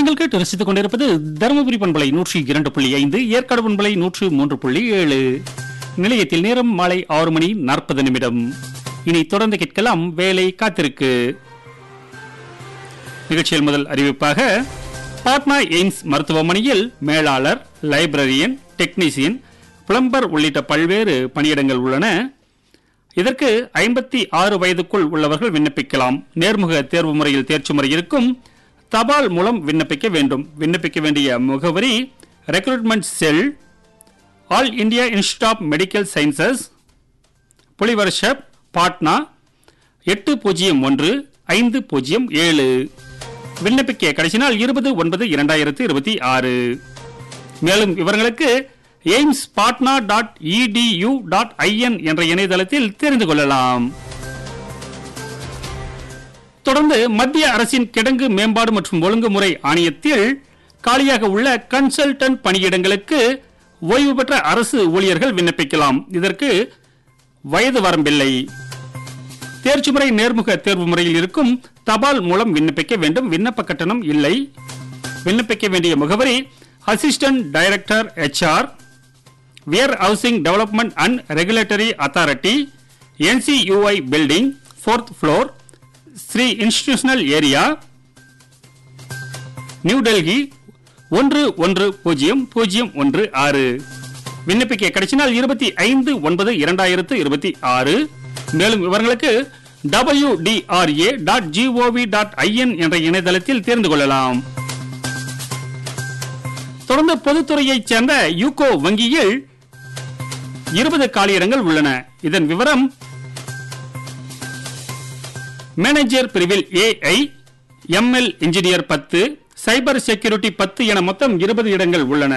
நீங்கள் கேட்டு ரசித்துக் கொண்டிருப்பது தருமபுரி பண்பலை நூற்றி இரண்டு புள்ளி ஐந்து ஏற்காடு பண்பலை நூற்று மூன்று புள்ளி ஏழு நிலையத்தில் நேரம் மாலை ஆறு மணி நாற்பது நிமிடம் இனி தொடர்ந்து கேட்கலாம் வேலை காத்திருக்கு நிகழ்ச்சியில் முதல் அறிவிப்பாக பாட்னா எய்ம்ஸ் மருத்துவமனையில் மேலாளர் லைப்ரரியன் டெக்னீசியன் பிளம்பர் உள்ளிட்ட பல்வேறு பணியிடங்கள் உள்ளன இதற்கு ஐம்பத்தி ஆறு வயதுக்குள் உள்ளவர்கள் விண்ணப்பிக்கலாம் நேர்முக தேர்வு முறையில் தேர்ச்சி முறை இருக்கும் தபால் மூலம் விண்ணப்பிக்க வேண்டும் விண்ணப்பிக்க வேண்டிய முகவரி recruitment cell all India institute of medical sciences Phulwarisharif Patna எட்டு பூஜ்ஜியம் ஒன்று ஐந்து பூஜ்ஜியம் ஏழு விண்ணப்பிக்க கடைசி நாள் இருபது ஒன்பது இரண்டாயிரத்து இருபத்தி ஆறு மேலும் விவரங்களுக்கு AIIMS Patna dot edu dot I N என்ற இணையதளத்தில் தெரிந்து கொள்ளலாம் தொடர்ந்து மத்திய அரசின் கிடங்கு மேம்பாடு மற்றும் ஒழுங்குமுறை ஆணையத்தில் காலியாக உள்ள கன்சல்டன்ட் பணியிடங்களுக்கு ஓய்வு பெற்ற அரசு ஊழியர்கள் விண்ணப்பிக்கலாம் இதற்கு வயது வரம்பில்லை தேர்ச்சி முறை நேர்முக தேர்வு முறையில் இருக்கும் தபால் மூலம் விண்ணப்பிக்க வேண்டும் விண்ணப்ப கட்டணம் இல்லை விண்ணப்பிக்க வேண்டிய முகவரி assistant director H R warehousing development and regulatory authority N C U I building fourth floor Sri institutional area new Delhi ஒன்று ஒன்று பூஜ்ஜியம் பூஜ்ஜியம் ஒன்று ஆறு விண்ணப்பிக்க கடைசி நாள் இருபத்தி ஐந்து ஒன்பது இரண்டாயிரத்து இருபத்தி ஆறு மேலும் விவரங்களுக்கு W D R A dot G O V dot I N என்ற இணையதளத்தில் தெரிந்து கொள்ளலாம் தொடர்ந்து பொதுத்துறையைச் சேர்ந்த யூகோ வங்கியில் இருபது காலியிடங்கள் உள்ளன இதன் விவரம் மேனேஜர் பிரிவில் ஏஐ எம்எல் இன்ஜினியர் பத்து சைபர் செக்யூரிட்டி பத்து என மொத்தம் இருபது இடங்கள் உள்ளன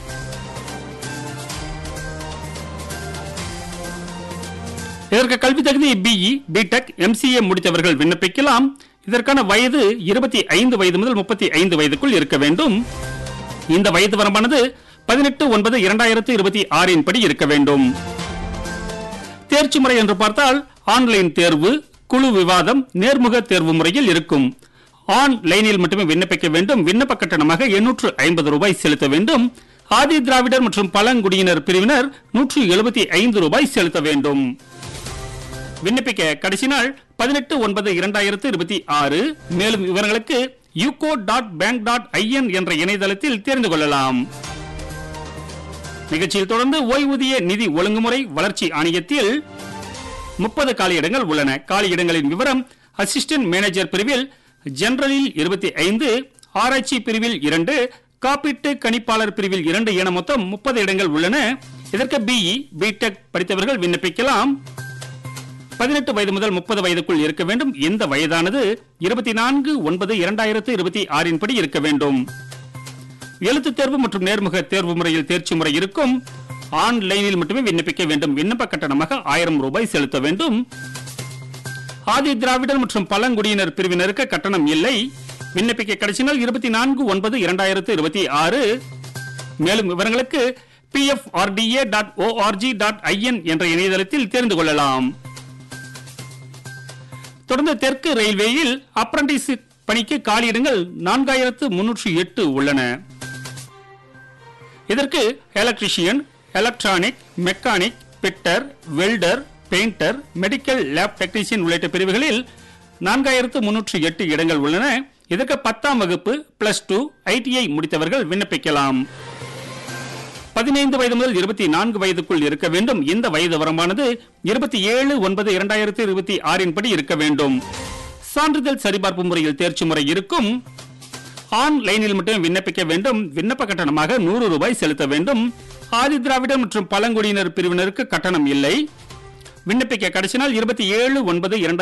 இதற்கு கல்வி தகுதி பிஇ பிடெக் எம்சிஏ முடித்தவர்கள் விண்ணப்பிக்கலாம் இதற்கான வயது இருபத்தி ஐந்து வயது முதல் முப்பத்தி ஐந்து வயதுக்குள் இருக்க வேண்டும் இந்த வயது வரம்பானது பதினெட்டு ஒன்பது இரண்டாயிரத்து இருபத்தி ஆறின் படி இருக்க வேண்டும் தேர்ச்சி முறை என்று பார்த்தால் ஆன்லைன் தேர்வு குழு விவாதம் நேர்முக தேர்வு முறையில் இருக்கும் ஆன்லைனில் மட்டுமே விண்ணப்பிக்க வேண்டும் விண்ணப்ப கட்டணமாக எண்ணூற்று ஐம்பது ரூபாய் செலுத்த வேண்டும் ஆதி திராவிடர் மற்றும் பழங்குடியினர் பிரிவினர் நூற்று எழுபத்தி ஐந்து ரூபாய் செலுத்த வேண்டும் விண்ணப்பிக்க கடைசி நாள் பதினெட்டு ஒன்பது இரண்டாயிரத்து இருபத்தி ஆறு மேலும் விவரங்களுக்கு UCO dot bank dot I N என்ற இணையதளத்தில் தெரிந்து கொள்ளலாம் நிகழ்ச்சியில் தொடர்ந்து ஓய்வூதிய நிதி ஒழுங்குமுறை வளர்ச்சி ஆணையத்தில் முப்பது காலியிடங்கள் உள்ளன காலியிடங்களின் விவரம் அசிஸ்டன்ட் மேனேஜர் பிரிவில் ஜெனரலில் இருபத்தி ஐந்து ஆராய்ச்சி பிரிவில் இரண்டு காப்பீட்டு கணிப்பாளர் பிரிவில் இரண்டு என மொத்தம் முப்பது இடங்கள் உள்ளன இதற்கு பிஇ பிடெக் படித்தவர்கள் விண்ணப்பிக்கலாம் பதினெட்டு வயது முதல் முப்பது வயதுக்குள் இருக்க வேண்டும் இந்த வயதானது இருபத்தி நான்கு ஒன்பது இரண்டாயிரத்து இருபத்தி ஆறின் படி இருக்க வேண்டும் எழுத்து தேர்வு மற்றும் நேர்முக தேர்வு முறையில் தேர்ச்சி முறை இருக்கும் ஆன்லைனில் மட்டுமே விண்ணப்பிக்க வேண்டும் விண்ணப்ப கட்டணமாக ஆயிரம் ரூபாய் செலுத்த வேண்டும் ஆதி திராவிடர் மற்றும் பழங்குடியினர் பிரிவினருக்கு கட்டணம் இல்லை விண்ணப்பிக்க கடைசி நாள் இருபத்தி நான்கு ஒன்பது இரண்டாயிரத்து இருபத்தி ஆறு மேலும் விவரங்களுக்கு P F R D A dot O R G dot I N என்ற இணையதளத்தில் தெரிந்து கொள்ளலாம் தொடர்ந்து தெற்கு ரயில்வேயில் அப்ரண்டிஸ் பணிக்கு காலியிடங்கள் நான்காயிரத்து முன்னூற்றி எட்டு உள்ளன இதற்கு electrician electronic mechanic fitter welder painter medical lab technician உள்ளிட்ட பிரிவுகளில் நான்காயிரத்து முன்னூற்றி எட்டு இடங்கள் உள்ளன இதற்கு பத்தாம் வகுப்பு பிளஸ் டூ ஐடிஐ முடித்தவர்கள் விண்ணப்பிக்கலாம் பதினைந்து வயது முதல் இருபத்தி நான்கு வயதுக்குள் இருக்க வேண்டும் இந்த வயது வரம்பானது இருபத்தி ஏழு ஒன்பது இரண்டாயிரத்தி இருபத்தி ஆறின் படி இருக்க வேண்டும் சான்றிதழ் சரிபார்ப்பு முறையில் தேர்ச்சி முறை இருக்கும் ஆன்லைனில் மட்டும் விண்ணப்பிக்க வேண்டும் விண்ணப்ப கட்டணமாக நூறு ரூபாய் செலுத்த வேண்டும் ஆதி திராவிடர் மற்றும் பழங்குடியினர் பிரிவினருக்கு கட்டணம் இல்லை விண்ணப்பிக்க கடைசி நாள் இருபத்தி ஏழு ஒன்பது இரண்டாயிரத்தி